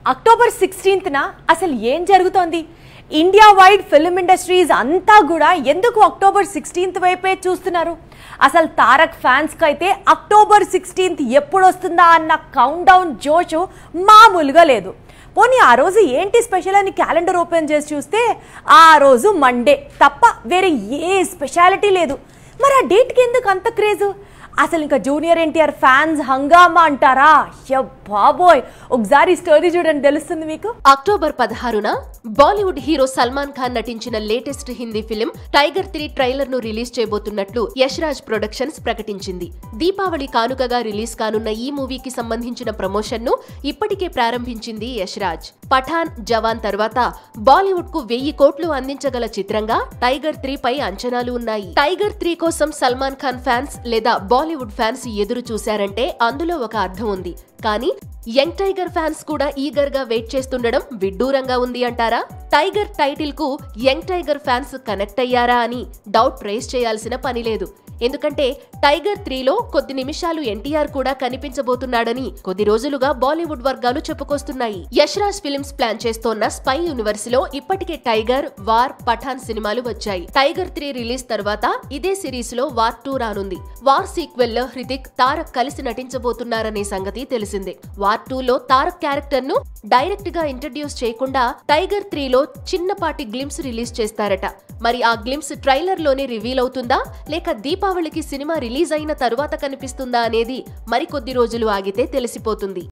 October సిక్స్టీన్త్న అసలు ఏం జరుగుతోంది ఇండియా వైడ్ ఫిల్మ్ ఇండస్ట్రీస్ అంతా కూడా ఎందుకు అక్టోబర్ సిక్స్టీన్త్ వైపే చూస్తున్నారు అసలు తారక్ ఫ్యాన్స్కి అయితే అక్టోబర్ సిక్స్టీన్త్ ఎప్పుడు వస్తుందా అన్న కౌంట్ డౌన్ జోషు మామూలుగా లేదు పోనీ ఆ రోజు ఏంటి స్పెషల్ అని క్యాలెండర్ ఓపెన్ చేసి చూస్తే ఆ రోజు మండే తప్ప వేరే ఏ స్పెషాలిటీ లేదు మరి ఆ డేట్కి ఎందుకు అంత క్రేజు అసలు ఇంకా జూనియర్ ఎన్టీఆర్ ఫ్యాన్స్ హంగామా అంటారా అయ్య బాబోయ్ ఒకసారి స్టోరీ చూడండి తెలుస్తుంది మీకు అక్టోబర్ పదహారున బాలీవుడ్ హీరో సల్మాన్ ఖాన్ నటించిన latest Hindi film Tiger three trailer ను రిలీజ్ చేయబోతున్నట్లు యష్ రాజ్ ప్రొడక్షన్స్ ప్రకటించింది దీపావళి కానుకగా రిలీజ్ కానున్న ఈ మూవీకి సంబంధించిన ప్రమోషన్ ను ఇప్పటికే ప్రారంభించింది యష్ రాజ్ పఠాన్ జవాన్ తర్వాత బాలీవుడ్ కు వెయ్యి కోట్లు అందించగల చిత్రంగా టైగర్ త్రీ పై అంచనాలు ఉన్నాయి టైగర్ త్రీ కోసం సల్మాన్ ఖాన్ ఫ్యాన్స్ లేదా బాలీవుడ్ ఫ్యాన్స్ ఎదురు చూశారంటే అందులో ఒక అర్థం ఉంది కానీ యంగ్ టైగర్ ఫ్యాన్స్ కూడా ఈగర్ గా వెయిట్ చేస్తుండడం విడ్డూరంగా ఉంది అంటారా టైగర్ టైటిల్ కు యంగ్ టైగర్ ఫ్యాన్స్ కనెక్ట్ అయ్యారా అని డౌట్ రేస్ చేయాల్సిన పని లేదు ఎందుకంటే టైగర్ త్రీలో కొద్ది నిమిషాలు ఎన్టీఆర్ కూడా కనిపించబోతున్నాడని కొద్ది రోజులుగా బాలీవుడ్ వర్గాలు చెప్పుకొస్తున్నాయి యశ్రాజ్ ఫిల్మ్స్ ప్లాన్ చేస్తోన్న స్పై యూనివర్స్ లో ఇప్పటికే టైగర్ వార్ పఠాన్ సినిమాలు వచ్చాయి టైగర్ త్రీ రిలీజ్ తర్వాత ఇదే సిరీస్ లో వార్ టూ రానుంది వార్ సీక్వెల్ లో హృతిక్ తారక్ కలిసి నటించబోతున్నారనే సంగతి తెలిసిందే వార్ టూ లో తారక్ క్యారెక్టర్ ను డైరెక్ట్ గా ఇంట్రడ్యూస్ చేయకుండా టైగర్ త్రీ లో చిన్నపాటి గ్లిమ్స్ రిలీజ్ చేస్తారట మరి ఆ గ్లిమ్స్ ట్రైలర్ లోనే రివీల్ అవుతుందా లేక దీపావళికి సినిమా రిలీజ్ అయిన తరువాత కనిపిస్తుందా అనేది మరికొద్ది రోజులు ఆగితే తెలిసిపోతుంది